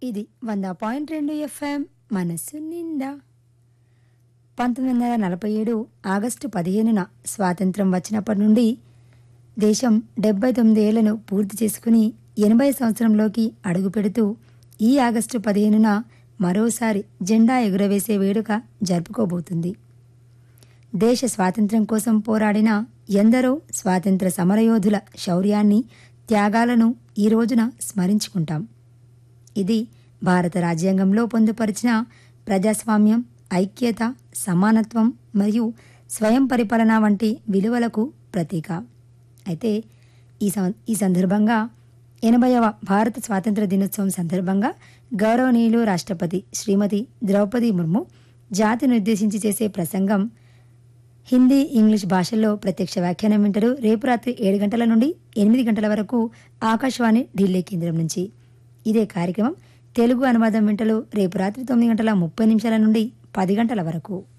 ఇది వంద పాయింట్ రెండు ఎఫ్ఎం మనస్సు నిండా పంతొమ్మిది వందల నలభై ఏడు ఆగస్టు పదిహేనున స్వాతంత్రం వచ్చినప్పటి నుండి దేశం డెబ్బై తొమ్మిది ఏళ్లను పూర్తి చేసుకుని ఎనభై సంవత్సరంలోకి అడుగుపెడుతూ ఈ ఆగస్టు పదిహేనున మరోసారి జెండా ఎగురవేసే వేడుక జరుపుకోబోతుంది దేశ స్వాతంత్ర్యం కోసం పోరాడిన ఎందరో స్వాతంత్ర సమరయోధుల శౌర్యాన్ని త్యాగాలను ఈ రోజున స్మరించుకుంటాం ఇది భారత రాజ్యాంగంలో పొందుపరిచిన ప్రజాస్వామ్యం ఐక్యత సమానత్వం మరియు స్వయం పరిపాలన వంటి విలువలకు ప్రతీక అయితే ఈ సం- ఈ సందర్భంగా ఎనభైవ భారత స్వాతంత్ర దినోత్సవం సందర్భంగా గౌరవనీయులు రాష్ట్రపతి శ్రీమతి ద్రౌపది ముర్ము జాతిని ఉద్దేశించి చేసే ప్రసంగం హిందీ ఇంగ్లీష్ భాషల్లో ప్రత్యక్ష వ్యాఖ్యానం వింటారు రేపు రాత్రి ఏడు గంటల నుండి ఎనిమిది గంటల వరకు ఆకాశవాణి ఢిల్లీ కేంద్రం నుంచి ఇదే కార్యక్రమం తెలుగు అనువాదం వింటలు రేపు రాత్రి తొమ్మిది గంటల ముప్పై నిమిషాల నుండి పది గంటల వరకు